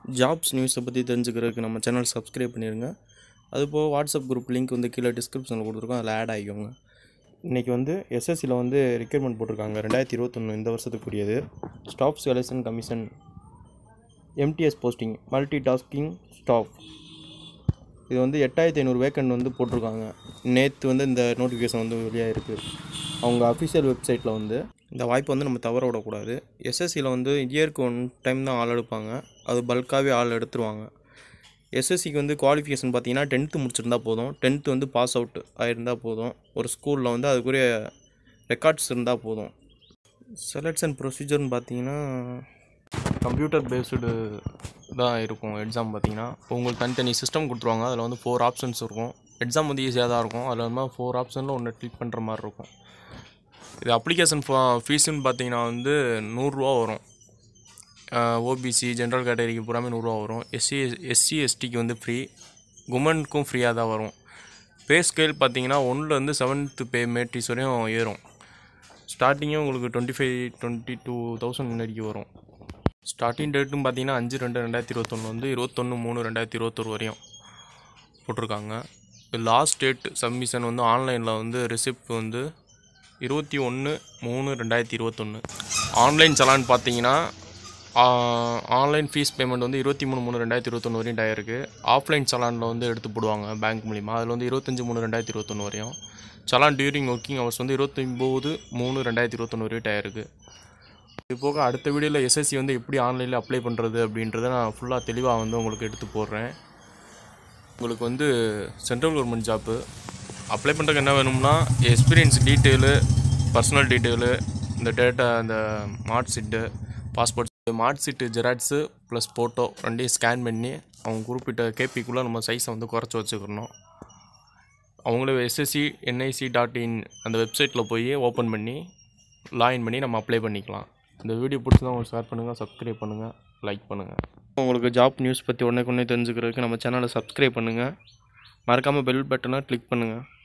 jobs நியூஸை பற்றி தெரிஞ்சுக்கிறதுக்கு நம்ம சேனல் சப்ஸ்கிரைப் பண்ணிடுங்க அது போக வாட்ஸ்அப் குரூப் லிங்க் வந்து கீழே டிஸ்கிரிப்ஷனில் கொடுத்துருக்கோம் அதில் ஆட் ஆகிக்கோங்க இன்றைக்கி வந்து எஸ்எஸ்சியில் வந்து ரெக்யர்மெண்ட் போட்டிருக்காங்க ரெண்டாயிரத்தி இருபத்தொன்று இந்த வருஷத்துக்குரியது staff selection commission MTS posting multi tasking staff இது வந்து எட்டாயிரத்தி ஐநூறு வேக்கண்ட் வந்து போட்டிருக்காங்க நேற்று வந்து இந்த நோட்டிஃபிகேஷன் வந்து வெளியாகிருக்கு அவங்க அஃபிஷியல் வெப்சைட்டில் வந்து இந்த வாய்ப்பை வந்து நம்ம தவற விடக்கூடாது எஸ்எஸ்சியில் வந்து இயருக்கு ஒன் டைம் தான் ஆள் எடுப்பாங்க அது பல்காகவே ஆள் எடுத்துருவாங்க எஸ்எஸ்சிக்கு வந்து குவாலிஃபிகேஷன் பார்த்தீங்கன்னா டென்த்து முடிச்சிருந்தா போதும் டென்த்து வந்து பாஸ் அவுட் ஆகிருந்தால் போதும் ஒரு ஸ்கூலில் வந்து அதுக்குரிய ரெக்கார்ட்ஸ் இருந்தால் போதும் செலெக்ஷன் ப்ரொசீஜர்னு பார்த்தீங்கன்னா கம்ப்யூட்டர் பேஸ்டு தான் இருக்கும் எக்ஸாம் பார்த்தீங்கன்னா உங்களுக்கு தனித்தனி சிஸ்டம் கொடுத்துருவாங்க அதில் வந்து ஃபோர் ஆப்ஷன்ஸ் இருக்கும் எக்ஸாம் வந்து ஈஸியாக தான் இருக்கும் அதில் வந்து ஃபோர் ஆப்ஷனில் ஒன்று கிளிக் பண்ணுற மாதிரி இருக்கும் இது அப்ளிகேஷன் ஃபீஸுன்னு பார்த்தீங்கன்னா வந்து நூறுரூவா வரும் ஓபிசி ஜென்ரல் கேட்டகரிக்கு பூராமே நூறுரூவா வரும் எஸ்சி எஸ்சி எஸ்டிக்கு வந்து ஃப்ரீ உமனுக்கும் ஃப்ரீயாக தான் வரும் பே ஸ்கேல் பார்த்தீங்கன்னா ஒன்றுலேருந்து செவன்த்து பே மேட்ரிஸ் வரையும் ஏறும் ஸ்டார்டிங்கே உங்களுக்கு twenty five twenty two thousand வரைக்கும் வரும் ஸ்டார்டிங் டேட்டும் பார்த்தீங்கன்னா அஞ்சு ரெண்டு ரெண்டாயிரத்தி இருபத்தொன்று வந்து இருபத்தொன்று மூணு ரெண்டாயிரத்தி இருபத்தொரு வரையும் போட்டிருக்காங்க லாஸ்ட் டேட் சப்மிஷன் வந்து ஆன்லைனில் வந்து ரிசிப்ட் வந்து இருபத்தி ஒன்று மூணு ரெண்டாயிரத்தி இருபத்தொன்று ஆன்லைன் சலான் பார்த்தீங்கன்னா ஆன்லைன் ஃபீஸ் பேமெண்ட் வந்து இருபத்தி மூணு மூணு ரெண்டாயிரத்தி இருபத்தொன்று வரையும் ஆயிருக்கு ஆஃப்லைன் சலானில் வந்து எடுத்து போடுவாங்க பேங்க் மூலிமா அதில் வந்து இருபத்தஞ்சி மூணு ரெண்டாயிரத்தி இருபத்தொன்று வரையும் சலான் டியூரிங் ஒர்க்கிங் ஹவர்ஸ் வந்து இருபத்தொம்போது மூணு ரெண்டாயிரத்தி இருபத்தொன்று வரையும் ஆயிருக்கு இது போக அடுத்த வீடியோவில் எஸ்எஸ்சி வந்து எப்படி ஆன்லைனில் அப்ளை பண்ணுறது அப்படின்றத நான் ஃபுல்லாக தெளிவாக வந்து உங்களுக்கு எடுத்து போடுறேன் உங்களுக்கு வந்து சென்ட்ரல் கவர்மெண்ட் ஜாப்பு அப்ளை பண்ணுறதுக்கு என்ன வேணும்னா எக்ஸ்பீரியன்ஸ் டீட்டெயிலு பர்சனல் டீட்டெயிலு இந்த டேட்டா இந்த mark sheet passport mark sheet xerox plus photo ரெண்டையும் ஸ்கேன் பண்ணி அவங்க குறிப்பிட்ட கேபிக்குள்ளே நம்ம சைஸை வந்து குறைச்சி வச்சுக்கணும் அவங்களே எஸ்எஸ்சி என்ஐசி டாட் இன் அந்த வெப்சைட்டில் போய் ஓப்பன் பண்ணி லாகின் பண்ணி நம்ம அப்ளை பண்ணிக்கலாம் இந்த வீடியோ பிடிச்சதா உங்களுக்கு ஷேர் பண்ணுங்கள் சப்ஸ்கிரைப் பண்ணுங்கள் லைக் பண்ணுங்கள் உங்களுக்கு ஜாப் நியூஸ் பற்றி உடனே கொண்டே தெரிஞ்சுக்கிறதுக்கு நம்ம சேனலை சப்ஸ்கிரைப் பண்ணுங்கள் மறக்காமல் பெல் பட்டனை கிளிக் பண்ணுங்கள்